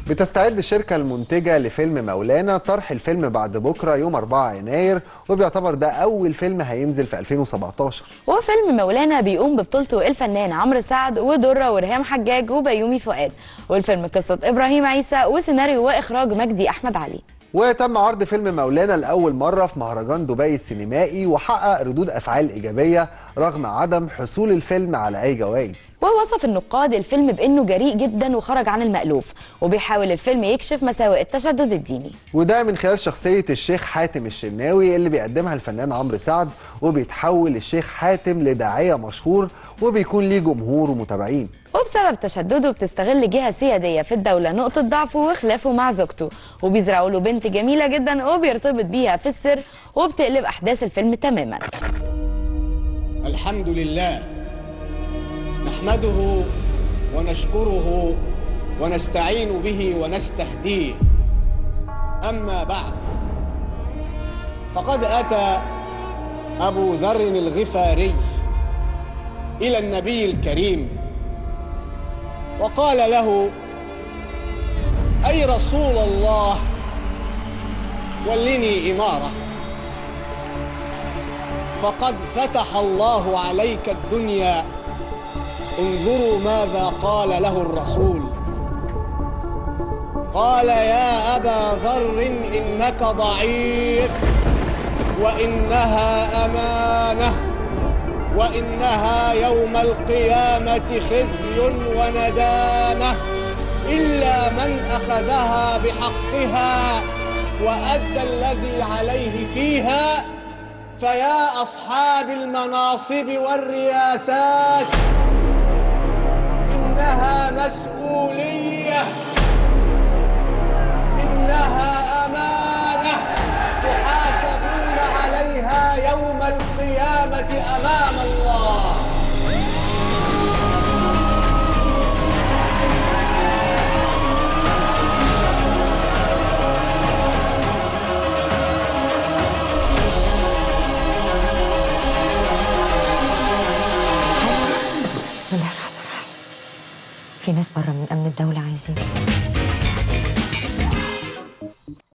بتستعد الشركة المنتجة لفيلم مولانا طرح الفيلم بعد بكرة يوم 4 يناير وبيعتبر ده أول فيلم هينزل في 2017 وفيلم مولانا بيقوم ببطولته الفنان عمرو سعد ودره وريهام حجاج وبيومي فؤاد والفيلم قصة إبراهيم عيسى وسيناريو وإخراج مجدي أحمد علي وتم عرض فيلم مولانا لأول مرة في مهرجان دبي السينمائي وحقق ردود أفعال إيجابية رغم عدم حصول الفيلم على أي جوائز ووصف النقاد الفيلم بأنه جريء جدا وخرج عن المألوف وبيحاول الفيلم يكشف مساوئ التشدد الديني وده من خلال شخصية الشيخ حاتم الشناوي اللي بيقدمها الفنان عمرو سعد وبيتحول الشيخ حاتم لداعية مشهور وبيكون ليه جمهور ومتابعين وبسبب تشدده بتستغل جهة سيادية في الدولة نقطة ضعفه وخلافه مع زوجته وبيزرعوا له بنت جميلة جدا وبيرتبط بيها في السر وبتقلب أحداث الفيلم تماما الحمد لله نحمده ونشكره ونستعين به ونستهديه أما بعد فقد أتى أبو ذر الغفاري إلى النبي الكريم وقال له أي رسول الله ولني إمارة فقد فتح الله عليك الدنيا انظروا ماذا قال له الرسول قال يا أبا ذر إنك ضعيف وإنها أمانة وإنها يوم القيامة خزي وندامة إلا من أخذها بحقها وأدى الذي عليه فيها فيا أصحاب المناصب والرياسات إنها مسؤولية إنها أمانة تحاسبون عليها يوم القيامة أمام الله بسم الله الرحمن الرحيم في ناس بره من امن الدوله عايزين